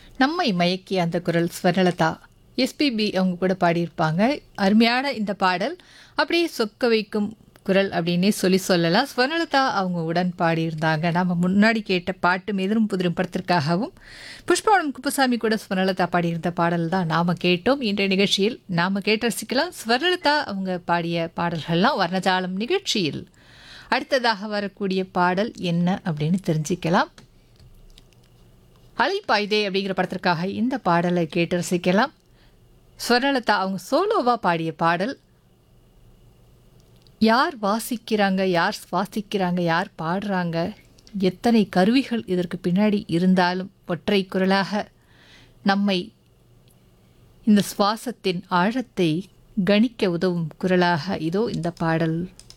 நம்மை மயக்கிய அந்த குரல் ஸ்வர்ணலதா எஸ்பிபி அவங்க கூட பாடியிருப்பாங்க அருமையான இந்த பாடல் அப்படியே சொக்க வைக்கும் குரல் அப்படின்னே சொல்லி சொல்லலாம் ஸ்வர்ணலதா அவங்க உடன் பாடியிருந்தாங்க நம்ம முன்னாடி கேட்ட பாட்டு எதிரும் புதிரும் படத்திற்காகவும் புஷ்பவனம் குப்புசாமி கூட ஸ்வர்ணலதா பாடியிருந்த பாடல் தான் நாம் கேட்டோம் இன்றைய நிகழ்ச்சியில் நாம் கேட்டு ரசிக்கலாம் ஸ்வர்ணலதா அவங்க பாடிய பாடல்கள்லாம் வர்ணஜாலம் நிகழ்ச்சியில் அடுத்ததாக வரக்கூடிய பாடல் என்ன அப்படின்னு தெரிஞ்சுக்கலாம் அலைப்பாய்தே அப்படிங்கிற படத்திற்காக இந்த பாடலை கேட்டு ரசிக்கலாம் ஸ்வர்ணலதா அவங்க சோலோவாக பாடிய பாடல் யார் வாசிக்கிறாங்க யார் சுவாசிக்கிறாங்க யார் பாடுறாங்க எத்தனை கருவிகள் இதற்கு பின்னாடி இருந்தாலும் ஒற்றை குரலாக நம்மை இந்த சுவாசத்தின் ஆழத்தை கணிக்க உதவும் குரலாக இதோ இந்த பாடல்